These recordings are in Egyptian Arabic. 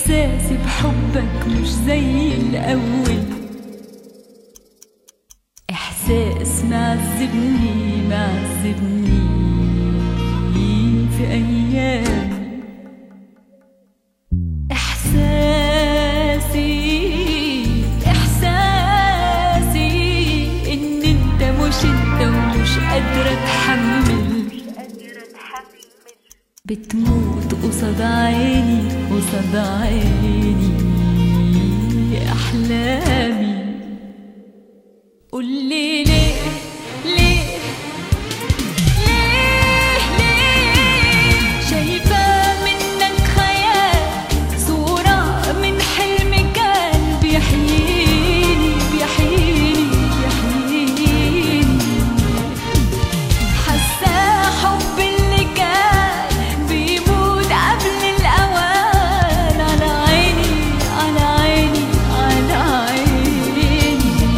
إحساسي بحبك مش زي الأول إحساس معذبني معذبني في أيام إحساسي إحساسي إن أنت مش أنت ومش قادرة أتحمل بتموت قصاد عيني قصاد عيني أحلامي قولي ليه ليه ليه ليه شايفة منك خيال صورة من حلم كان بيحييني بيحييني بيحييني حاسة حب اللي كان بيموت قبل الأوان على عيني على عيني على عيني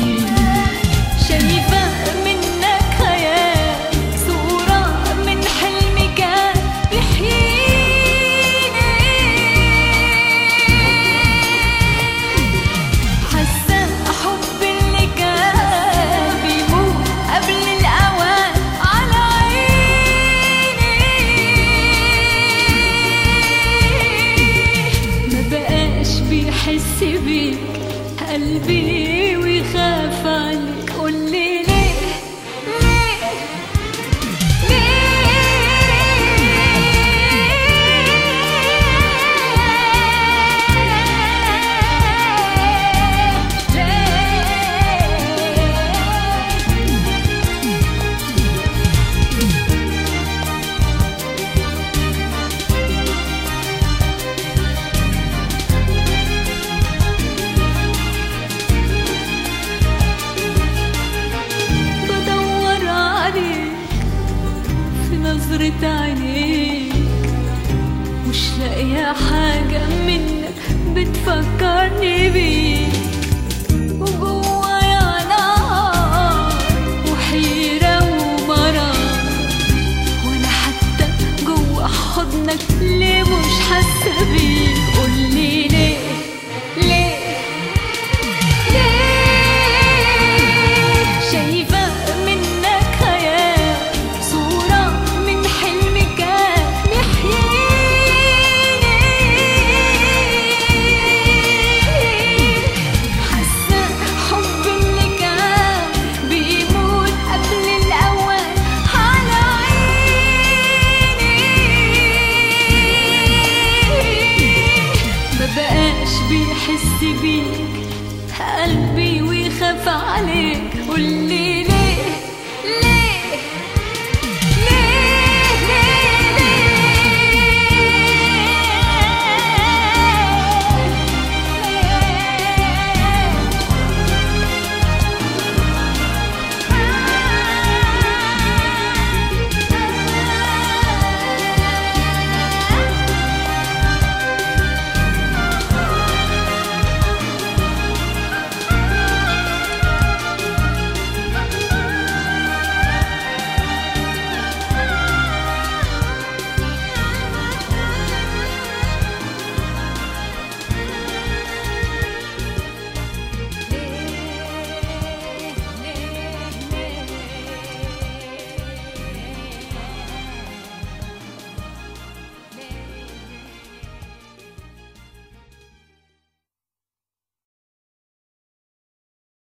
شايفة منك خيال صورة من حلم كان بيحييني حاسة حب اللي كان بيموت قبل الأوان على عيني ما بقاش بيحس بيك قلبي ويخاف عليك قولي ليه ليه بدور عليك في نظرة عينيك مش لاقية حاجة منك بتفكرني بيك وجوايا نار وحيرة ومرار وانا حتى جوا حضنك ليه مش حاسة بيك قولي ليه ليه ليه شايفة منك خيال صورة من حلم كان بيحييني حاسة حب اللي كان بيموت قبل الأوان على عيني ما بقاش بيحس بيك قلبي ويخاف عليك قولي ليه